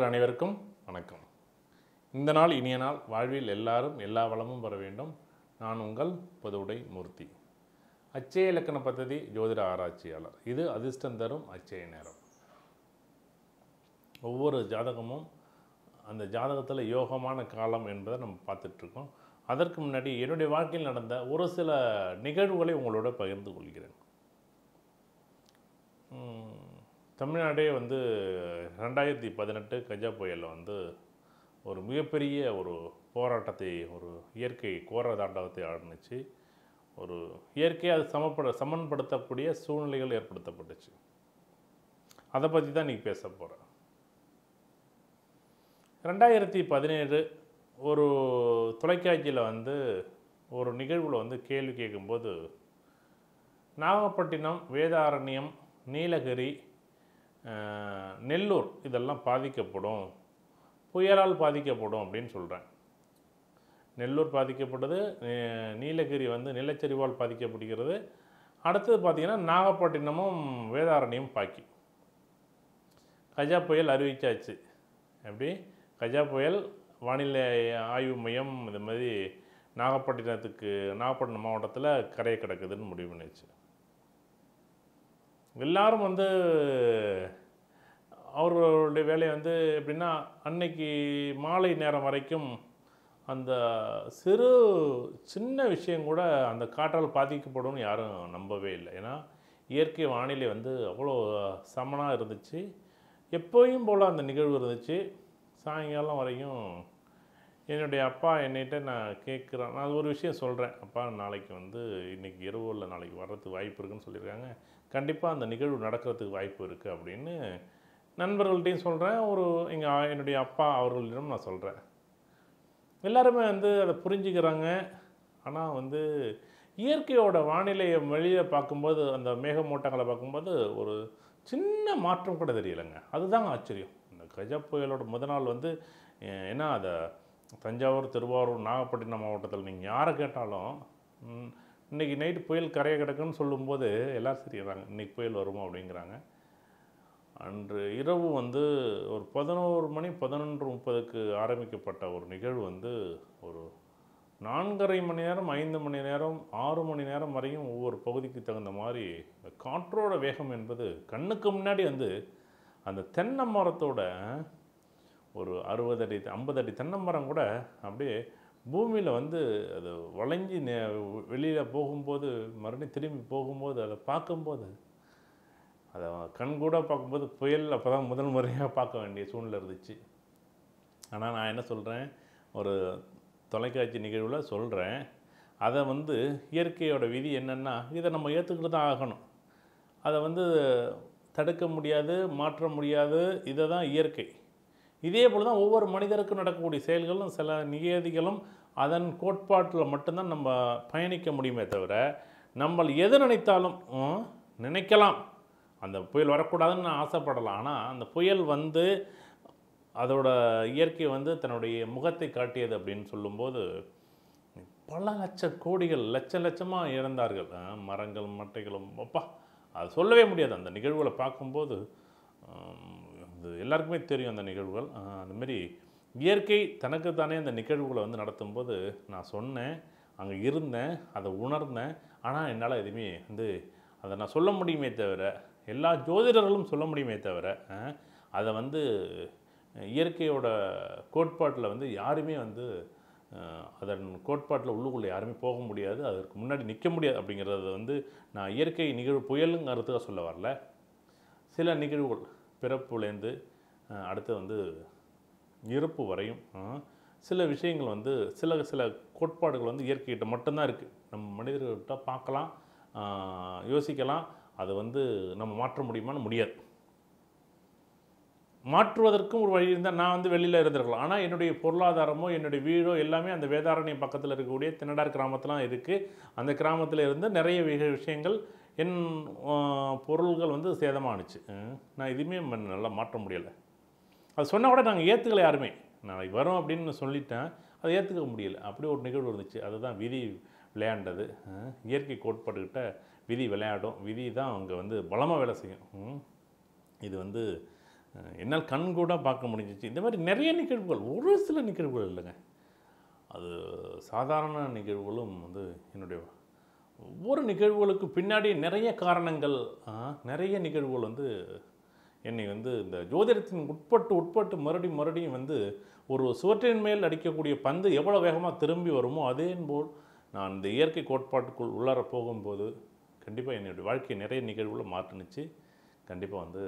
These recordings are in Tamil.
நேயர்கள் அனைவருக்கும் வணக்கம் இந்த நாள் இனிய நாள் வாழ்வில் எல்லாரும் எல்லா வளமும் பெற வேண்டும் நான் உங்கள் பொதுவுடை மூர்த்தி அச்சய இலக்கண பദ്ധதி ஜோதிட ஆராய்ச்சியாளர் இது அதிர்ஷ்டம் தரும் அச்சய நேரம் ஒவ்வொரு ஜாதகமும் அந்த ஜாதகத்தில் யோகமான காலம் என்பதை நம்ம பார்த்துட்ருக்கோம் அதற்கு முன்னாடி என்னுடைய வாழ்க்கையில் நடந்த ஒரு சில நிகழ்வுகளை உங்களோட பகிர்ந்து கொள்கிறேன் உம், தமிழ்நாடே வந்து ரெண்டாயிரத்தி பதினெட்டு கஜா புயலில் வந்து ஒரு மிகப்பெரிய ஒரு போராட்டத்தை ஒரு இயற்கை கோர தாண்டவத்தை ஆரம்பிச்சு ஒரு இயற்கையை அது சமப்பட சமன்படுத்தக்கூடிய சூழ்நிலைகள் ஏற்படுத்தப்பட்டுச்சு அதை பற்றி தான் இன்றைக்கி பேச போகிறேன் ரெண்டாயிரத்தி பதினேழு ஒரு தொலைக்காட்சியில் வந்து ஒரு நிகழ்வில் வந்து கேள்வி கேட்கும்போது நாகப்பட்டினம் வேதாரண்யம் நீலகிரி அஹ், நெல்லூர் இதெல்லாம் பாதிக்கப்படும் புயலால் பாதிக்கப்படும் அப்படின்னு சொல்கிறேன் நெல்லூர் பாதிக்கப்படுது அஹ், நீலகிரி வந்து நிலச்சரிவால் பாதிக்கப்படுகிறது அடுத்தது பார்த்திங்கன்னா நாகப்பட்டினமும் வேதாரண்யம் பாக்கி கஜா புயல் அறிவிச்சாச்சு எப்படி கஜா புயல் வானிலை ஆய்வு மையம் இது மாதிரி நாகப்பட்டினத்துக்கு நாகப்பட்டினம் மாவட்டத்தில் கரையை கிடக்குதுன்னு முடிவு பண்ணிச்சு எல்லாரும் வந்து அவர்களுடைய வேலை வந்து எப்படின்னா அன்னைக்கு மாலை நேரம் வரைக்கும் அந்த சிறு சின்ன விஷயம் கூட அந்த காற்றால் பாதிக்கப்படும்னு யாரும் நம்பவே இல்லை ஏன்னா இயற்கை வானிலை வந்து அவ்வளோ சமனாக இருந்துச்சு எப்போயும் போல் அந்த நிகழ்வு இருந்துச்சு சாயங்காலம் வரையும் என்னுடைய அப்பா என்னிட்ட நான் கேட்குறேன் நான் ஒரு விஷயம் சொல்கிறேன் அப்பா நாளைக்கு வந்து இன்றைக்கி இரவு இல்லை நாளைக்கு வர்றதுக்கு வாய்ப்பு இருக்குன்னு சொல்லியிருக்காங்க கண்டிப்பாக அந்த நிகழ்வு நடக்கிறதுக்கு வாய்ப்பு இருக்குது அப்படின்னு நண்பர்கள்ட்டையும் சொல்கிறேன் ஒரு எங்கள் என்னுடைய அப்பா அவர்களிடம் நான் சொல்கிறேன் எல்லாருமே வந்து அதை புரிஞ்சுக்கிறாங்க ஆனால் வந்து இயற்கையோட வானிலையை வெளியே பார்க்கும்போது அந்த மேகமூட்டங்களை பார்க்கும்போது ஒரு சின்ன மாற்றம் கூட தெரியலைங்க அதுதாங்க ஆச்சரியம் இந்த கஜா புயலோட முத நாள் வந்து அஹ், ஏன்னா அதை தஞ்சாவூர் திருவாரூர் நாகப்பட்டினம் மாவட்டத்தில் நீங்கள் யாரை கேட்டாலும் ம், இன்னைக்கு நைட்டு புயல் கரையை கிடக்குன்னு சொல்லும்போது எல்லாரும் சரிறாங்க இன்னைக்கு புயல் வருமா அப்படிங்கிறாங்க அன்று இரவு வந்து ஒரு பதினோரு மணி பதினொன்று முப்பதுக்கு ஆரம்பிக்கப்பட்ட ஒரு நிகழ்வு வந்து ஒரு நான்கரை மணி நேரம் ஐந்து மணி நேரம் ஆறு மணி நேரம் வரையும் ஒவ்வொரு பகுதிக்கு தகுந்த மாதிரி இந்த காற்றோட வேகம் என்பது கண்ணுக்கு முன்னாடி வந்து அந்த தென்னை மரத்தோட ஒரு அறுபது அடி ஐம்பது அடி தென்னை மரம் கூட அப்படியே பூமியில் வந்து அது வளைஞ்சி வெளியில் போகும்போது மறுபடியும் திரும்பி போகும்போது அதை பார்க்கும்போது அதை கண் கூட பார்க்கும்போது புயல் அப்போ தான் முதல் முறையாக பார்க்க வேண்டிய சூழ்நிலை இருந்துச்சு ஆனால் நான் என்ன சொல்கிறேன் ஒரு தொலைக்காட்சி நிகழ்வில் சொல்கிறேன் அதை வந்து இயற்கையோட விதி என்னென்னா இதை நம்ம ஏற்றுக்கிட்டு தான் ஆகணும் அதை வந்து தடுக்க முடியாது மாற்ற முடியாது இதை தான் இயற்கை இதே போல் தான் ஒவ்வொரு மனிதருக்கும் நடக்கக்கூடிய செயல்களும் சில நியதிகளும் அதன் கோட்பாட்டில் மட்டும்தான் நம்ம பயணிக்க முடியுமே தவிர நம்ம எது நினைத்தாலும் ம், நினைக்கலாம் அந்த புயல் வரக்கூடாதுன்னு நான் ஆசைப்படலாம் ஆனால் அந்த புயல் வந்து அதோட இயற்கை வந்து தன்னுடைய முகத்தை காட்டியது அப்படின்னு சொல்லும்போது பல லட்ச கோடிகள் லட்ச லட்சமாக இறந்தார்கள் ஆ, மரங்கள் மட்டைகளும் அப்பா அது சொல்லவே முடியாது அந்த நிகழ்வுகளை பார்க்கும்போது ஆம், அது எல்லாருக்குமே தெரியும் அந்த நிகழ்வுகள் ஆ, அந்த மாதிரி இயற்கை தனக்கு தானே அந்த நிகழ்வுகளை வந்து நடத்தும்போது நான் சொன்னேன் அங்கே இருந்தேன் அதை உணர்ந்தேன் ஆனால் என்னால் எதுவுமே வந்து அதை நான் சொல்ல முடியுமே தவிர எல்லா ஜோதிடர்களும் சொல்ல முடியுமே தவிர ஆ, அதை வந்து இயற்கையோட கோட்பாட்டில் வந்து யாருமே வந்து அஹ், அதன் கோட்பாட்டில் உள்ளுக்குள்ளே யாருமே போக முடியாது அதற்கு முன்னாடி நிற்க முடியாது அப்படிங்கிறத வந்து நான் இயற்கை நிகழ்வு புயலுங்கிறதுக்காக சொல்ல வரல சில நிகழ்வுகள் பிறப்புலேருந்து அஹ், அடுத்து வந்து இறப்பு வரையும் அஹ், சில விஷயங்கள் வந்து சில சில கோட்பாடுகள் வந்து இயற்கைகிட்ட மட்டும்தான் இருக்குது நம்ம மனிதர்கள்கிட்ட பார்க்கலாம் அஹ், யோசிக்கலாம் அதை வந்து நம்ம மாற்ற முடியுமான்னு முடியாது மாற்றுவதற்கும் ஒரு வழி இருந்தால் நான் வந்து வெளியில் இருந்திருக்கலாம் ஆனால் என்னுடைய பொருளாதாரமோ என்னுடைய வீடோ எல்லாமே அந்த வேதாரண்யம் பக்கத்தில் இருக்கக்கூடிய தின்னடார் கிராமத்தில் இருக்குது அந்த கிராமத்தில் இருந்து நிறைய விஷ- விஷயங்கள் என் ஆ, பொருள்கள் வந்து சேதமானுச்சு ம், நான் எதுவுமே ம- நல்லா மாற்ற முடியலை அது சொன்னால் கூட நாங்கள் ஏற்றுக்கல யாருமே நாளைக்கு வரோம் அப்படின்னு சொல்லிட்டேன் அதை ஏற்றுக்க முடியல அப்படி ஒரு நிகழ்வு இருந்துச்சு அதுதான் விதி விளையாண்டது ம், இயற்கை கோட்பாடுகிட்ட விதி விளையாடும் விதி தான் அங்கே வந்து பலமாக வேலை செய்யும் ம். இது வந்து அஹ், என்னால் கண் கூட பார்க்க முடிஞ்சிச்சு இந்த மாதிரி நிறைய நிகழ்வுகள் ஒரு சில நிகழ்வுகள் இல்லைங்க அது சாதாரண நிகழ்வுகளும் வந்து என்னுடைய ஒவ்வொரு நிகழ்வுகளுக்கு பின்னாடி நிறைய காரணங்கள் ஆ, நிறைய நிகழ்வுகள் வந்து என்னை வந்து இந்த ஜோதிடத்தின் உட்பட்டு உட்பட்டு மறுபடியும் மறுபடியும் வந்து ஒரு சுவற்றின் மேல் அடிக்கக்கூடிய பந்து எவ்வளோ வேகமாக திரும்பி வருமோ அதே போல் நான் இந்த இயற்கை கோட்பாட்டுக்குள் உள்ளார போகும்போது கண்டிப்பாக என்னுடைய வாழ்க்கை நிறைய நிகழ்வுகளை மாற்றுனுச்சு கண்டிப்பாக வந்து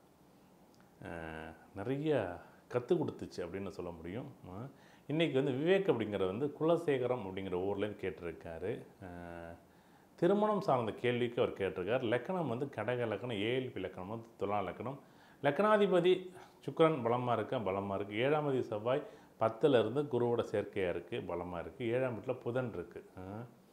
அஹ், நிறைய கற்றுக் கொடுத்துச்சு அப்படின்னு சொல்ல முடியும் அஹ், இன்னைக்கு வந்து விவேக் அப்படிங்கிற வந்து குலசேகரம் அப்படிங்கிற ஊர்லேருந்து கேட்டிருக்காரு அஹ், திருமணம் சார்ந்த கேள்விக்கு அவர் கேட்டிருக்கார் லக்கணம் வந்து கடக லக்கணம் ஏஎல்பி லக்கணம் வந்து துலா லக்கணம் லக்கணாதிபதி சுக்கிரன் பலமாக இருக்க பலமாக இருக்குது ஏழாம் அதிபதி செவ்வாய் பத்துல இருந்து குருவோட சேர்க்கையாக இருக்குது பலமாக இருக்குது ஏழாம் வீட்டில் புதன் இருக்குது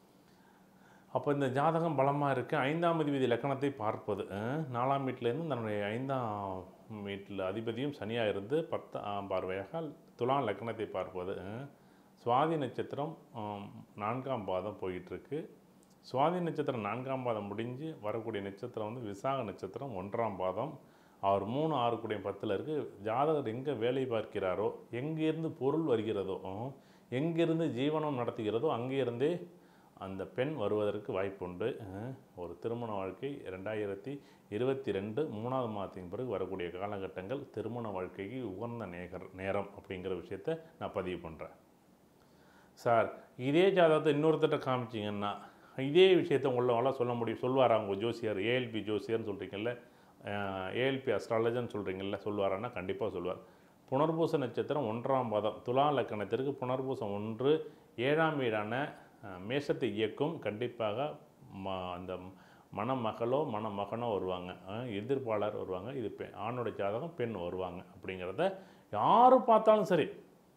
அப்போ இந்த ஜாதகம் பலமாக இருக்குது ஐந்தாம் அதிபதி லக்கணத்தை பார்ப்பது அஹ், நாலாம் வீட்டிலேருந்து தன்னுடைய ஐந்தாம் வீட்டில் அதிபதியும் சனியாக இருந்து பத்தாம் பார்வையாக துலாம் லக்கணத்தை பார்ப்பது அஹ், சுவாதி நட்சத்திரம் ஆம், நான்காம் பாதம் போயிட்டுருக்கு சுவாதி நட்சத்திரம் நான்காம் பாதம் முடிஞ்சு வரக்கூடிய நட்சத்திரம் வந்து விசாக நட்சத்திரம் ஒன்றாம் பாதம் அவர் மூணு ஆறு கூடிய பத்தில் இருக்குது ஜாதகர் எங்கே வேலை பார்க்கிறாரோ எங்கேருந்து பொருள் வருகிறதோ அஹ், எங்கிருந்து ஜீவனம் நடத்துகிறதோ அங்கேருந்தே அந்த பெண் வருவதற்கு வாய்ப்புண்டு அஹ், ஒரு திருமண வாழ்க்கை ரெண்டாயிரத்தி இருபத்தி ரெண்டு மூணாவது மாதத்தின் பிறகு வரக்கூடிய காலகட்டங்கள் திருமண வாழ்க்கைக்கு உகந்த நேகர் நேரம் அப்படிங்கிற விஷயத்த நான் பதிவு பண்ணுறேன் சார் இதே ஜாதகத்தை இன்னொருத்தட்ட காமிச்சிங்கன்னா இதே விஷயத்தை உங்களால் சொல்ல முடியும் சொல்லுவாரா உங்க ஜோசியர் ஏஎல்பி ஜோசியர்னு சொல்கிறீங்கல்ல ஏஎல்பி அஸ்ட்ராலஜர்னு சொல்கிறீங்கல்ல சொல்லுவாரான்னா கண்டிப்பாக சொல்லுவார் புனர்பூச நட்சத்திரம் ஒன்றாம் பாதம் துலா லக்கணத்திற்கு புனர்பூசம் ஒன்று ஏழாம் வீடான அஹ், மேஷத்தை இயக்கும் கண்டிப்பாக ம அந்த மணமகளோ மணமகனோ வருவாங்க அஹ், எதிர்ப்பாளர் வருவாங்க இது பெ ஆணோட ஜாதகம் பெண் வருவாங்க அப்படிங்கிறத யார் பார்த்தாலும் சரி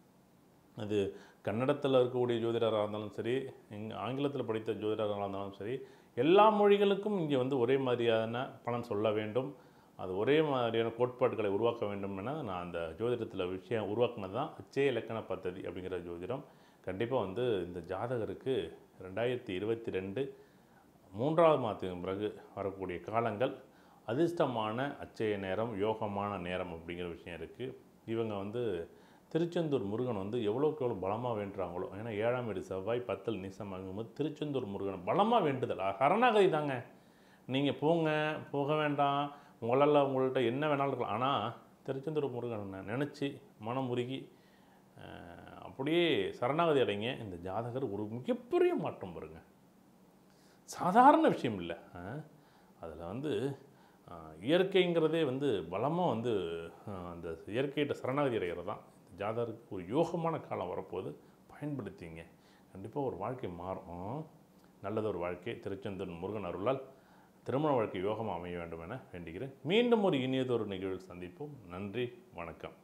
அது கன்னடத்தில் இருக்கக்கூடிய ஜோதிடராக இருந்தாலும் சரி இங்கே ஆங்கிலத்தில் படித்த ஜோதிடராக இருந்தாலும் சரி எல்லா மொழிகளுக்கும் இங்கே வந்து ஒரே மாதிரியான பலன் சொல்ல வேண்டும் அது ஒரே மாதிரியான கோட்பாடுகளை உருவாக்க வேண்டும் என நான் அந்த ஜோதிடத்தில் விஷயம் உருவாக்குனது தான் அச்சய இலக்கண பദ്ധதி அப்படிங்கிற ஜோதிடம் கண்டிப்பாக வந்து இந்த ஜாதகருக்கு ரெண்டாயிரத்தி இருபத்தி ரெண்டு மூன்றாவது மாதத்துக்கு பிறகு வரக்கூடிய காலங்கள் அதிர்ஷ்டமான அச்சய நேரம் யோகமான நேரம் அப்படிங்கிற விஷயம் இருக்குது இவங்க வந்து திருச்செந்தூர் முருகன் வந்து எவ்வளோக்கு எவ்வளோ பலமாக வேண்டுறாங்களோ ஏன்னா ஏழாம் வீடு செவ்வாய் பத்தல் நிசமாகும்போது திருச்செந்தூர் முருகன் பலமாக வேண்டுதல் அ- சரணாகதி தாங்க நீங்கள் போங்க போக வேண்டாம் உங்களால் உங்கள்கிட்ட என்ன வேணாலும் இருக்கலாம் ஆனால் திருச்செந்தூர் முருகனை நினச்சி மனம் உருகி அஹ், அப்படியே சரணாகதி அடைங்க இந்த ஜாதகர் ஒரு மிகப்பெரிய மாற்றம் வருங்க சாதாரண விஷயம் இல்லை அதில் வந்து அஹ், இயற்கைங்கிறதே வந்து பலமாக வந்து அஹ், அந்த இயற்கையிட்ட சரணாகதி அடைகிறது தான் இந்த ஜாதகருக்கு ஒரு யோகமான காலம் வரப்போது பயன்படுத்திங்க கண்டிப்பாக ஒரு வாழ்க்கை மாறும் நல்லதொரு வாழ்க்கை திருச்செந்தூர் முருகன் அருளால் திருமண வாழ்க்கை யோகமாக அமைய வேண்டும் என வேண்டுகிறேன் மீண்டும் ஒரு இனியதொரு நிகழ்வில் சந்திப்போம் நன்றி வணக்கம்